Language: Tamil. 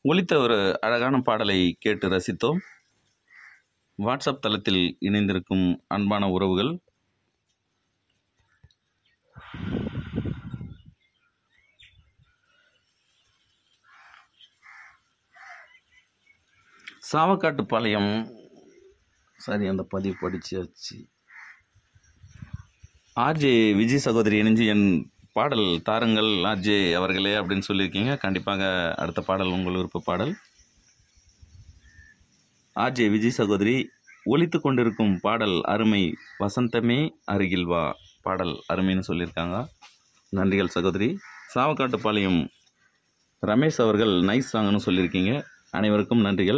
ஒலித்த ஒரு அழகான பாடலை கேட்டு ரசித்தோம் வாட்ஸ்அப் தளத்தில் இணைந்திருக்கும் அன்பான உறவுகள் சாவக்காட்டுப்பாளையம் சரி அந்த பதிவு படிச்சாச்சு ஆர்ஜே விஜய் சகோதரி இணைஞ்சு என் பாடல் தாருங்கள் ஆர்ஜே அவர்களே அப்படின்னு சொல்லியிருக்கீங்க கண்டிப்பாக அடுத்த பாடல் உங்கள் விருப்ப பாடல் ஆர்ஜே விஜய் சகோதரி ஒலித்து கொண்டிருக்கும் பாடல் அருமை வசந்தமே அருகில் வா பாடல் அருமைன்னு சொல்லியிருக்காங்க நன்றிகள் சகோதரி சாவக்காட்டுப்பாளையம் ரமேஷ் அவர்கள் நைஸ் சாங்னு சொல்லியிருக்கீங்க அனைவருக்கும் நன்றிகள்